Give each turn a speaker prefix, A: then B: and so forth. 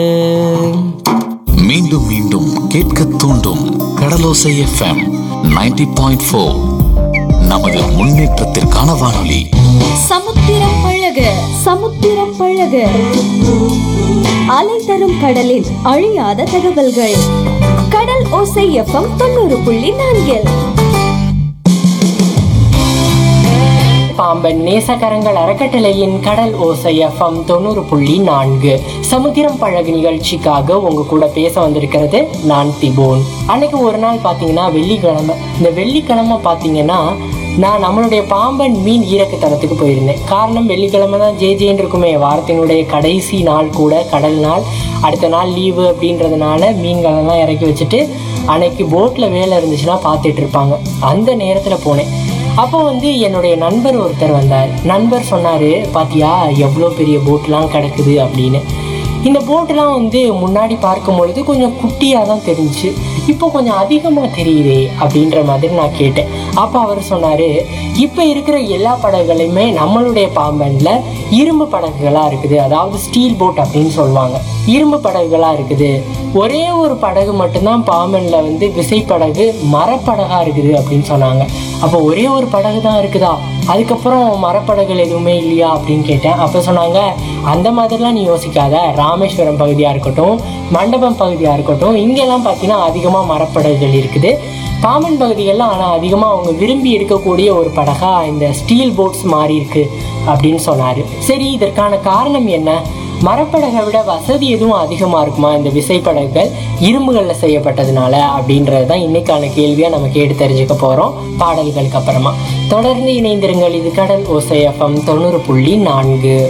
A: மீண்டும் மீண்டும் கேட்க தூண்டும் கடலோசை எஃப்எம் 90.4 பாயிண்ட் ஃபோர் நமது முன்னேற்றத்திற்கான வானொலி
B: சமுத்திரம் பழக சமுத்திரம் பழக அலை தரும் கடலில் அழியாத தகவல்கள் கடல் ஓசை எஃப்எம் தொண்ணூறு புள்ளி நான்கில்
C: பாம்பன் நேசகரங்கள் அறக்கட்டளையின் கடல் ஓசை எஃப்எம் தொண்ணூறு புள்ளி நான்கு சமுத்திரம் பழகு நிகழ்ச்சிக்காக உங்க கூட பேச வந்திருக்கிறது நான் திபோன் அன்னைக்கு ஒரு நாள் பார்த்தீங்கன்னா வெள்ளிக்கிழமை இந்த வெள்ளிக்கிழமை பார்த்தீங்கன்னா நான் நம்மளுடைய பாம்பன் மீன் ஈரக்கு தளத்துக்கு போயிருந்தேன் காரணம் வெள்ளிக்கிழமை தான் ஜே ஜேன்னு இருக்குமே வாரத்தினுடைய கடைசி நாள் கூட கடல் நாள் அடுத்த நாள் லீவு அப்படின்றதுனால மீன்களெல்லாம் இறக்கி வச்சுட்டு அன்னைக்கு போட்டில் வேலை இருந்துச்சுன்னா பார்த்துட்டு இருப்பாங்க அந்த நேரத்தில் போனேன் அப்போ வந்து என்னுடைய நண்பர் ஒருத்தர் வந்தார் நண்பர் சொன்னார் பாத்தியா எவ்வளோ பெரிய போட்லாம் கிடக்குது அப்படின்னு இந்த போட்டெலாம் வந்து முன்னாடி பார்க்கும் பொழுது கொஞ்சம் குட்டியாக தான் தெரிஞ்சுச்சு இப்போ கொஞ்சம் அதிகமாக தெரியுதே அப்படின்ற மாதிரி நான் கேட்டேன் அப்போ அவர் சொன்னார் இப்போ இருக்கிற எல்லா படகுகளுமே நம்மளுடைய பாம்பனில் இரும்பு படகுகளாக இருக்குது அதாவது ஸ்டீல் போட் அப்படின்னு சொல்லுவாங்க இரும்பு படகுகளாக இருக்குது ஒரே ஒரு படகு மட்டும்தான் பாம்பனில் வந்து விசைப்படகு மரப்படகா இருக்குது அப்படின்னு சொன்னாங்க அப்போ ஒரே ஒரு படகு தான் இருக்குதா அதுக்கப்புறம் மரப்படகுகள் எதுவுமே இல்லையா அப்படின்னு கேட்டேன் அப்போ சொன்னாங்க அந்த மாதிரிலாம் நீ யோசிக்காத ராமேஸ்வரம் பகுதியாக இருக்கட்டும் மண்டபம் பகுதியாக இருக்கட்டும் இங்கெல்லாம் பார்த்தீங்கன்னா அதிகமாக மரப்படகுகள் இருக்குது பாம்பன் பகுதிகள்லாம் ஆனால் அதிகமாக அவங்க விரும்பி எடுக்கக்கூடிய ஒரு படகா இந்த ஸ்டீல் போட்ஸ் மாறி இருக்கு அப்படின்னு சொன்னார் சரி இதற்கான காரணம் என்ன மரப்படகை விட வசதி எதுவும் அதிகமாக இருக்குமா இந்த விசைப்படகுகள் இரும்புகளில் செய்யப்பட்டதுனால அப்படின்றது தான் இன்னைக்கான கேள்வியாக நம்ம கேட்டு தெரிஞ்சுக்க போகிறோம் பாடல்களுக்கு அப்புறமா தொடர்ந்து இணைந்திருங்கள் இது கடல் ஓசை எஃப்எம் தொண்ணூறு புள்ளி நான்கு